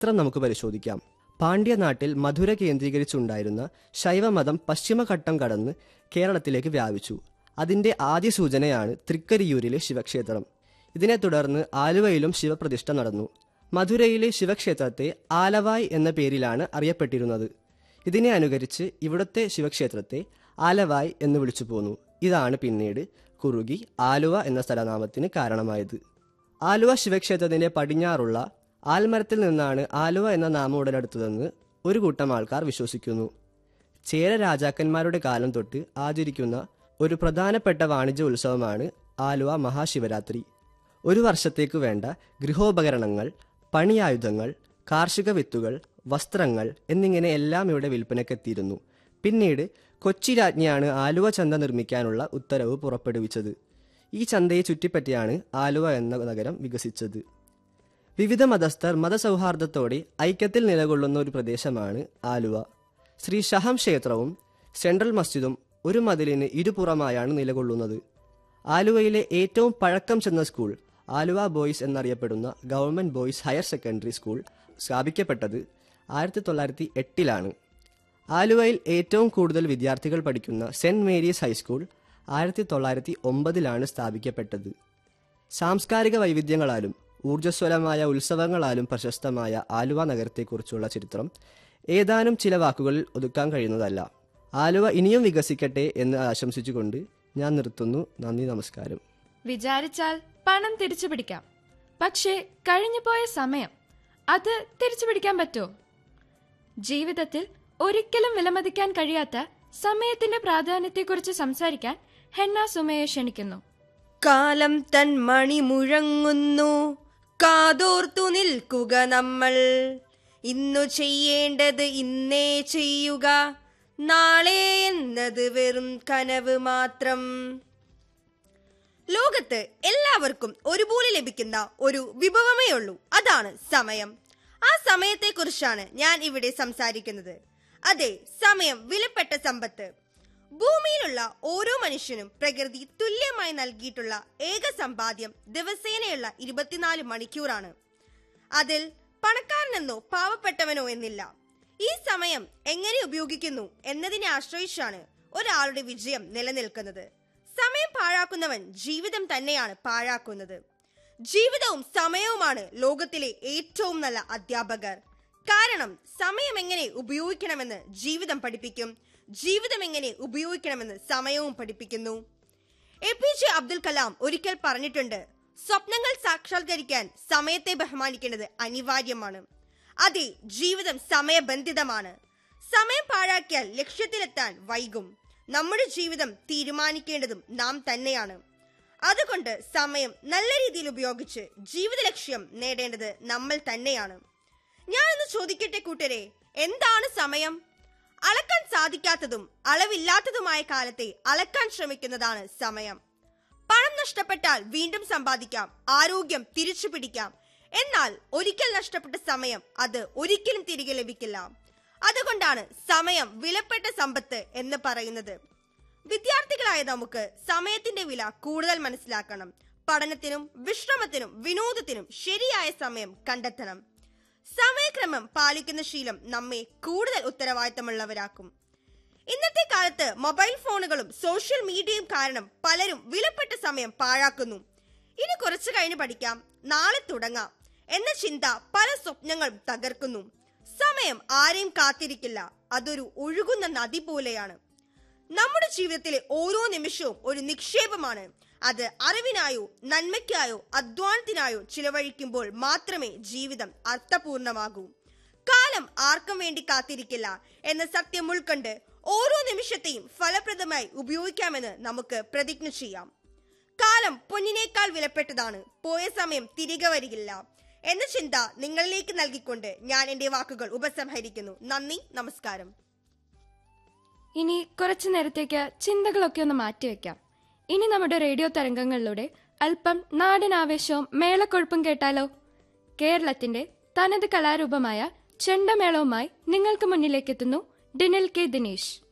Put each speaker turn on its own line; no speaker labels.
ചരിത്രം നമുക്ക് പരിശോധിക്കാം പാണ്ഡ്യനാട്ടിൽ മധുര കേന്ദ്രീകരിച്ചുണ്ടായിരുന്ന ശൈവമതം പശ്ചിമഘട്ടം കടന്ന് കേരളത്തിലേക്ക് വ്യാപിച്ചു അതിന്റെ ആദ്യ സൂചനയാണ് തൃക്കരിയൂരിലെ ശിവക്ഷേത്രം ഇതിനെ തുടർന്ന് ആലുവയിലും ശിവപ്രതിഷ്ഠ നടന്നു മധുരയിലെ ശിവക്ഷേത്രത്തെ ആലവായ് എന്ന പേരിലാണ് അറിയപ്പെട്ടിരുന്നത് ഇതിനെ അനുകരിച്ച് ഇവിടുത്തെ ശിവക്ഷേത്രത്തെ ആലവായ് എന്ന് വിളിച്ചു പോന്നു ഇതാണ് പിന്നീട് കുറുകി ആലുവ എന്ന സ്ഥലനാമത്തിന് കാരണമായത് ആലുവ ശിവക്ഷേത്രത്തിന്റെ പടിഞ്ഞാറുള്ള ആൽമരത്തിൽ നിന്നാണ് ആലുവ എന്ന നാമം ഉടലെടുത്തതെന്ന് ഒരു കൂട്ടം ആൾക്കാർ വിശ്വസിക്കുന്നു ചേര രാജാക്കന്മാരുടെ കാലം തൊട്ട് ആചരിക്കുന്ന ഒരു പ്രധാനപ്പെട്ട വാണിജ്യ ഉത്സവമാണ് ആലുവ മഹാശിവരാത്രി ഒരു വർഷത്തേക്ക് വേണ്ട ഗൃഹോപകരണങ്ങൾ പണിയായുധങ്ങൾ കാർഷിക വിത്തുകൾ വസ്ത്രങ്ങൾ എന്നിങ്ങനെ എല്ലാം ഇവിടെ വിൽപ്പനയ്ക്കെത്തിയിരുന്നു പിന്നീട് കൊച്ചി രാജ്ഞിയാണ് ആലുവ ചന്ത നിർമ്മിക്കാനുള്ള ഉത്തരവ് പുറപ്പെടുവിച്ചത് ഈ ചന്തയെ ചുറ്റിപ്പറ്റിയാണ് ആലുവ എന്ന നഗരം വികസിച്ചത് വിവിധ മതസ്ഥർ മതസൗഹാർദ്ദത്തോടെ ഐക്യത്തിൽ നിലകൊള്ളുന്ന ഒരു പ്രദേശമാണ് ആലുവ ശ്രീ ഷഹം ക്ഷേത്രവും സെൻട്രൽ മസ്ജിദും ഒരു മതിലിന് ഇരുപുറമായാണ് നിലകൊള്ളുന്നത് ആലുവയിലെ ഏറ്റവും പഴക്കം ചെന്ന സ്കൂൾ ആലുവ ബോയ്സ് എന്നറിയപ്പെടുന്ന government boys higher secondary school സ്ഥാപിക്കപ്പെട്ടത് ആയിരത്തി തൊള്ളായിരത്തി എട്ടിലാണ് ആലുവയിൽ ഏറ്റവും കൂടുതൽ വിദ്യാർത്ഥികൾ പഠിക്കുന്ന സെന്റ് മേരീസ് ഹൈസ്കൂൾ ആയിരത്തി തൊള്ളായിരത്തി ഒമ്പതിലാണ് സ്ഥാപിക്കപ്പെട്ടത് സാംസ്കാരിക വൈവിധ്യങ്ങളാലും ഊർജ്ജസ്വലമായ ഉത്സവങ്ങളാലും പ്രശസ്തമായ ആലുവ നഗരത്തെക്കുറിച്ചുള്ള ചരിത്രം ഏതാനും ചില വാക്കുകളിൽ ഒതുക്കാൻ കഴിയുന്നതല്ല ആലുവ ഇനിയും വികസിക്കട്ടെ എന്ന് ആശംസിച്ചുകൊണ്ട് ഞാൻ നിർത്തുന്നു നന്ദി നമസ്കാരം
വിചാരിച്ചാൽ പണം തിരിച്ചു പിടിക്കാം പക്ഷേ കഴിഞ്ഞുപോയ സമയം അത് തിരിച്ചു പിടിക്കാൻ പറ്റുമോ ജീവിതത്തിൽ ഒരിക്കലും വിലമതിക്കാൻ കഴിയാത്ത സമയത്തിന്റെ പ്രാധാന്യത്തെക്കുറിച്ച് സംസാരിക്കാൻ ഹെന്ന സുമയെ ക്ഷണിക്കുന്നു
കാലം തൻ മണി മുഴങ്ങുന്നു കാതോർത്തു നിൽക്കുക നമ്മൾ ഇന്നു ചെയ്യേണ്ടത് ഇന്നേ ചെയ്യുക നാളെ എന്നത് വെറും കനവ് മാത്രം ലോകത്ത് എല്ലാവർക്കും ഒരുപോലെ ലഭിക്കുന്ന ഒരു വിഭവമേ ഉള്ളൂ അതാണ് സമയം ആ സമയത്തെക്കുറിച്ചാണ് ഞാൻ ഇവിടെ സംസാരിക്കുന്നത് അതെ സമയം വിലപ്പെട്ട സമ്പത്ത് ഭൂമിയിലുള്ള ഓരോ മനുഷ്യനും പ്രകൃതി തുല്യമായി നൽകിയിട്ടുള്ള ഏക സമ്പാദ്യം ദിവസേനയുള്ള ഇരുപത്തിനാല് മണിക്കൂറാണ് അതിൽ പണക്കാരനെന്നോ പാവപ്പെട്ടവനോ എന്നില്ല ഈ സമയം എങ്ങനെ ഉപയോഗിക്കുന്നു എന്നതിനെ ആശ്രയിച്ചാണ് ഒരാളുടെ വിജയം നിലനിൽക്കുന്നത് സമയം പാഴാക്കുന്നവൻ ജീവിതം തന്നെയാണ് പാഴാക്കുന്നത് ജീവിതവും സമയവുമാണ് ലോകത്തിലെ ഏറ്റവും നല്ല അധ്യാപകർ കാരണം സമയം എങ്ങനെ ഉപയോഗിക്കണമെന്ന് ജീവിതം പഠിപ്പിക്കും ജീവിതം എങ്ങനെ ഉപയോഗിക്കണമെന്ന് സമയവും പഠിപ്പിക്കുന്നു A P J Abdul Kalam ഒരിക്കൽ പറഞ്ഞിട്ടുണ്ട് സ്വപ്നങ്ങൾ സാക്ഷാത്കരിക്കാൻ സമയത്തെ ബഹുമാനിക്കേണ്ടത് അനിവാര്യമാണ് അതെ ജീവിതം സമയബന്ധിതമാണ് സമയം പാഴാക്കിയാൽ ലക്ഷ്യത്തിലെത്താൻ വൈകും നമ്മുടെ ജീവിതം തീരുമാനിക്കേണ്ടതും നാം തന്നെയാണ് അതുകൊണ്ട് സമയം നല്ല രീതിയിൽ ഉപയോഗിച്ച് ജീവിത ലക്ഷ്യം നേടേണ്ടത് നമ്മൾ തന്നെയാണ് ഞാൻ ഇന്ന് ചോദിക്കട്ടെ കൂട്ടരെ എന്താണ് സമയം അളക്കാൻ സാധിക്കാത്തതും അളവില്ലാത്തതുമായ കാലത്തെ അളക്കാൻ ശ്രമിക്കുന്നതാണ് സമയം പണം നഷ്ടപ്പെട്ടാൽ വീണ്ടും സമ്പാദിക്കാം ആരോഗ്യം തിരിച്ചു പിടിക്കാം എന്നാൽ ഒരിക്കൽ നഷ്ടപ്പെട്ട സമയം അത് ഒരിക്കലും തിരികെ ലഭിക്കില്ല അതുകൊണ്ടാണ് സമയം വിലപ്പെട്ട സമ്പത്ത് എന്ന് പറയുന്നത് വിദ്യാർത്ഥികളായ നമുക്ക് സമയത്തിന്റെ വില കൂടുതൽ മനസ്സിലാക്കണം പഠനത്തിനും വിശ്രമത്തിനും വിനോദത്തിനും ശരിയായ സമയം കണ്ടെത്തണം സമയക്രമം പാലിക്കുന്ന ശീലം നമ്മെ കൂടുതൽ ഉത്തരവാദിത്തമുള്ളവരാക്കും ഇന്നത്തെ കാലത്ത് മൊബൈൽ ഫോണുകളും സോഷ്യൽ മീഡിയയും കാരണം പലരും വിലപ്പെട്ട സമയം പാഴാക്കുന്നു ഇനി കുറച്ചു കഴിഞ്ഞ് പഠിക്കാം നാളെ തുടങ്ങാം എന്ന ചിന്ത പല സ്വപ്നങ്ങളും തകർക്കുന്നു സമയം ആരെയും കാത്തിരിക്കില്ല അതൊരു ഒഴുകുന്ന നദി പോലെയാണ് നമ്മുടെ ജീവിതത്തിലെ ഓരോ നിമിഷവും ഒരു നിക്ഷേപമാണ് അത് അറിവിനായോ നന്മയ്ക്കായോ അധ്വാനത്തിനായോ ചിലവഴിക്കുമ്പോൾ മാത്രമേ ജീവിതം അർത്ഥപൂർണമാകൂ കാലം ആർക്കും വേണ്ടി കാത്തിരിക്കില്ല എന്ന സത്യം ഉൾക്കൊണ്ട് ഓരോ നിമിഷത്തെയും ഫലപ്രദമായി ഉപയോഗിക്കാമെന്ന് നമുക്ക് പ്രതിജ്ഞ ചെയ്യാം കാലം പൊന്നിനേക്കാൾ വിലപ്പെട്ടതാണ് പോയ സമയം തിരികെ വരികില്ല എന്ന ചിന്ത നിങ്ങളിലേക്ക് നൽകിക്കൊണ്ട് ഞാൻ എന്റെ വാക്കുകൾ ഉപസംഹരിക്കുന്നു നന്ദി നമസ്കാരം
ഇനി കുറച്ചു നേരത്തേക്ക് ചിന്തകളൊക്കെ ഒന്ന് മാറ്റിവെക്കാം ഇനി നമ്മുടെ റേഡിയോ തരംഗങ്ങളിലൂടെ അല്പം നാടൻ ആവേശവും മേളക്കൊഴുപ്പും കേട്ടാലോ കേരളത്തിന്റെ തനത് കലാരൂപമായ ചെണ്ടമേളവുമായി നിങ്ങൾക്ക് മുന്നിലേക്കെത്തുന്നു ഡിനിൽ കെ ദിനേശ്